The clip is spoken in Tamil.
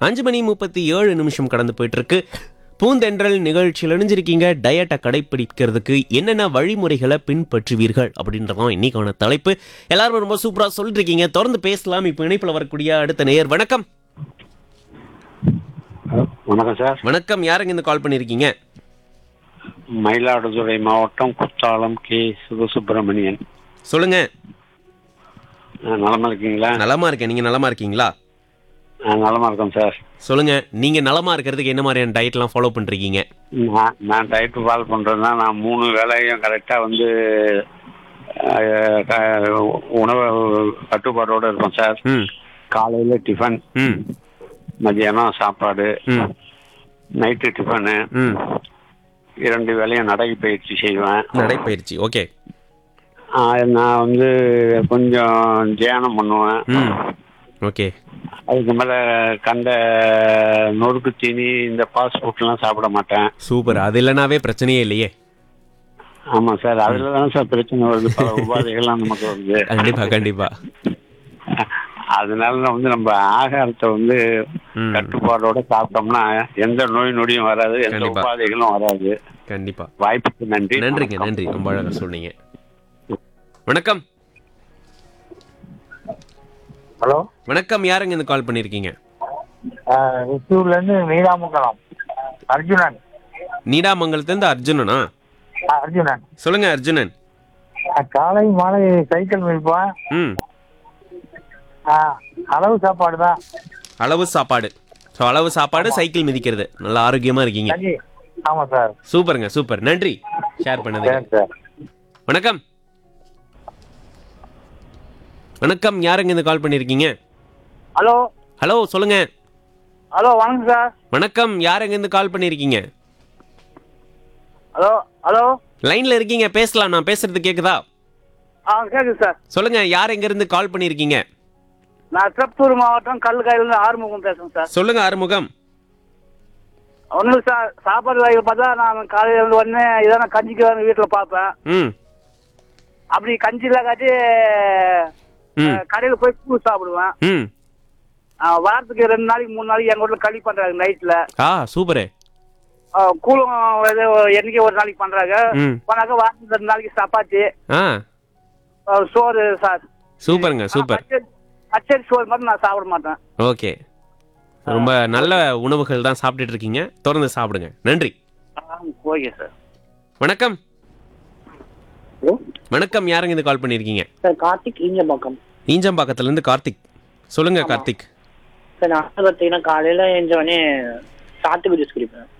அஞ்சு மணி முப்பத்தி ஏழு நிமிஷம் கடந்து போயிட்டு இருக்கு பூந்தென்றல் நிகழ்ச்சியில் இணைஞ்சிருக்கீங்க டயட்டை கடைப்பிடிக்கிறதுக்கு என்னென்ன வழிமுறைகளை பின்பற்றுவீர்கள் அப்படின்றதான் இன்னைக்கான தலைப்பு எல்லாரும் ரொம்ப சூப்பரா சொல்லிட்டு இருக்கீங்க தொடர்ந்து பேசலாம் இப்போ இணைப்பில் வரக்கூடிய அடுத்த நேயர் வணக்கம் வணக்கம் சார் வணக்கம் யாருங்க இந்த கால் பண்ணியிருக்கீங்க மயிலாடுதுறை மாவட்டம் குத்தாலம் கே சிவசுப்பிரமணியன் சொல்லுங்க அஹ், நலமா இருக்கீங்களா நலமா இருக்கேன் நீங்க நலமா இருக்கீங்களா அஹ், நலமா இருக்கேன் சார் சொல்லுங்க நீங்க நலமா இருக்கிறதுக்கு என்ன மாதிரியான டயட்லாம் ஃபாலோ பண்றீங்க நான் நான் டயட் ஃபாலோ பண்றேன்னா நான் மூணு வேலையும் கரெக்டா வந்து அஹ், க- உணவு கட்டுப்பாடோட இருப்பேன் சார் ம் காலையில டிஃபன் ம் மதியானம் சாப்பாடு ம் நைட்டு டிஃபனு ம் இரண்டு வேலையும் நடைப்பயிற்சி செய்வேன் நடைப்பயிற்சி ஓகே அஹ், நான் வந்து கொஞ்சம் தியானம் பண்ணுவேன் ம் ஓகே அதுக்கு மேல கண்ட நொறுக்கு தீனி இந்த ஃபாஸ்ட் ஃபுட்லாம் சாப்பிட மாட்டேன் சூப்பர் அது இல்லைனாவே பிரச்சனையே இல்லையே ஆமா சார் அதுல தான் சார் பிரச்சனை வருது பல உபாதைகள்லாம் நமக்கு வருது கண்டிப்பா கண்டிப்பா அதனால நான் வந்து நம்ம ஆகாரத்தை வந்து ம் கட்டுப்பாடோட சாப்பிட்டோம்னா எந்த நோய் நொடியும் வராது எந்த கண்டிப்பா. உபாதைகளும் வராது கண்டிப்பா வாய்ப்புக்கு நன்றி நன்றிங்க வணக்கம். நன்றி ரொம்ப அழகா சொன்னீங்க வணக்கம் ஹலோ வணக்கம் யாருங்க இந்த கால் பண்ணிருக்கீங்க ரிசூர்ல இருந்து மீனாமுக்கலம் அர்ஜுனன் நீடாமங்கலத்திலிருந்து அர்ஜுனனா ஆ, அர்ஜுனன் சொல்லுங்க அர்ஜுனன் ஆ, காலை மாலை சைக்கிள் மிதிப்பேன் ம் ஆ, அளவு சாப்பாடு தான் அளவு சாப்பாடு ஸோ அளவு சாப்பாடு சைக்கிள் மிதிக்கிறது நல்ல ஆரோக்கியமா இருக்கீங்க நன்றி ஆமா சார் சூப்பருங்க சூப்பர் நன்றி ஷேர் பண்ணதுக்கு சரி சார் வணக்கம் வணக்கம் யாருங்க இந்த கால் பண்ணிருக்கீங்க ஹலோ ஹலோ சொல்லுங்க ஹலோ வணக்கம் சார் வணக்கம் யாருங்க இந்த கால் பண்ணிருக்கீங்க ஹலோ ஹலோ லைன்ல இருக்கீங்க பேசலாம் நான் பேசுறது கேக்குதா ஆ கேட்குது சார் சொல்லுங்க யார் எங்க இருந்து கால் பண்ணிருக்கீங்க நான் திருப்பத்தூர் மாவட்டம் கல்லுக்காயிலிருந்து ஆறுமுகம் பேசுறேன் சார் சொல்லுங்க ஆறுமுகம் ஒன்றும் சார் சாப்பாடு வகைகள் பார்த்தா நான் காலையில் இருந்து உடனே இதான கஞ்சிக்கு வந்து வீட்டில் பார்ப்பேன் ம் அப்படி கஞ்சியில் காட்டி ம் கடையில் போய் பூ சாப்பிடுவேன் ம் ஆ, வாரத்துக்கு ரெண்டு நாளைக்கு மூணு நாளைக்கு எங்கள் வீட்டில் களி பண்ணுறாங்க நைட்டில் ஆ சூப்பரு கூழும் ஏதோ என்னைக்கு ஒரு நாளைக்கு பண்றாங்க ம் பண்ணாக்க வாரத்துக்கு ரெண்டு நாளைக்கு சப்பாத்தி ஆ அஹ் சோறு சார் சூப்பருங்க சூப்பர் பச்சரி- பச்சரி சோறு மட்டும் நான் சாப்பிட மாட்டேன் ஓகே ரொம்ப நல்ல உணவுகள் தான் சாப்பிட்டுட்டு இருக்கீங்க தொடர்ந்து சாப்பிடுங்க நன்றி ஓகே சார் வணக்கம் ஹலோ வணக்கம் யாருங்க இந்த கால் பண்ணியிருக்கீங்க சார் கார்த்திக் ஈஞ்சம்பாக்கம் ஈஞ்சம்பாக்கத்துல இருந்து கார்த்திக் சொல்லுங்க கார்த்திக் சார் நான் வந்து பார்த்தீங்கன்னா காலையில் எழுந்தவொடனே சாத்துக்குடி ஜூஸ் குடிப்பேன்